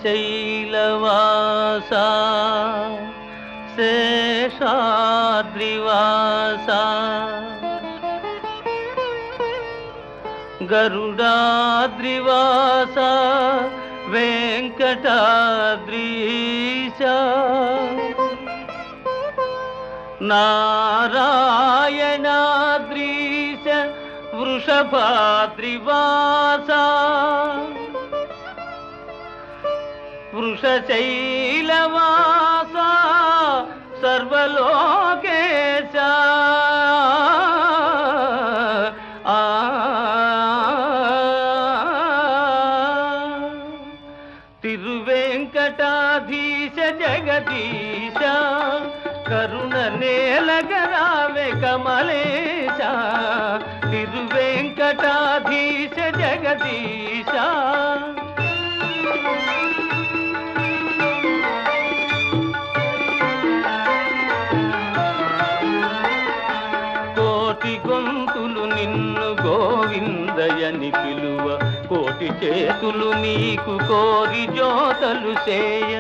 శ్రీశైలవాస శేషాద్రివాస గరుడాద్రివాస వెంకటాద్రీశ నారాయణాద్రీశ వృషభాద్రివాస వృషశైలవాస సర్వలోకేశ ఆ తిరువెంకటాధీశ జగదీశ కరుణ నేలగరావే కమలేశ తిరువెంకటాధీశ జగదీశ కోటి గొంతులు నిన్ను గోవిందయని పిలువ కోటి చేతులు నీకు కోరి జోతలు చేయ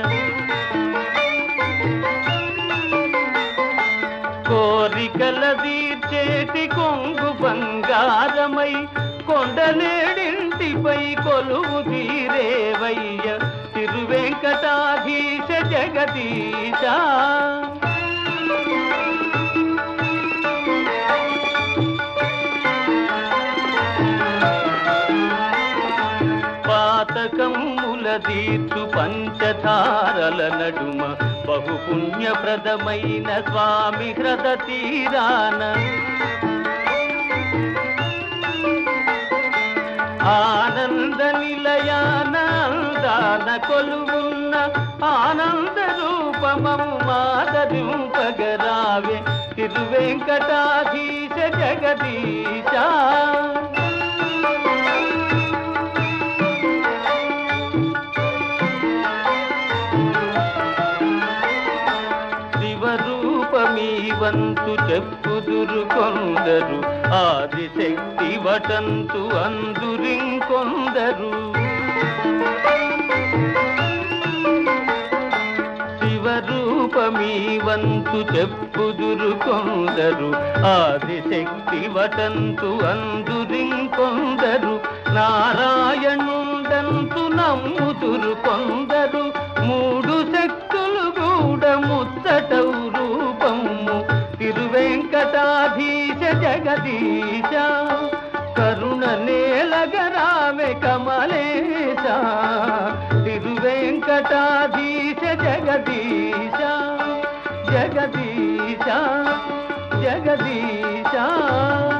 కోరికల తీర్చేటి కొంగు బంగారమై కొండలేడింటిపై కొలువు తీరేవయ్య తిరువెంకటాధీశ జగదీశ పాతకమ్ముల తీర్చు పంచధారల నడుమ బహు పుణ్యప్రదమైన స్వామి హ్రద తీరాన ఆనంద నిలయాన అందాన కొలువున్న ఆనంద రూపమము మాదరింపగరావే తిరువెంకటాధీశ జగదీశ శివరూపమీ వంతు చెప్పుదురు కొందరు ఆదిశక్తి వటంతు అందురింకొందరు శివరూపమీ వంతు చెప్పుదురు కొందరు ఆదిశక్తి వటంతు అందురింకొందరు నారాయణుండంతు నమ్ముదురు కొందరు మూడు శక్తులు కూడా ముచ్చటవు రూపము తిరువెంకటాధీశ జగదీశ కరుణ నేలగరామె కమలేశ తిరువెంకటాధీశ జగదీశ జగదీశ జగదీశ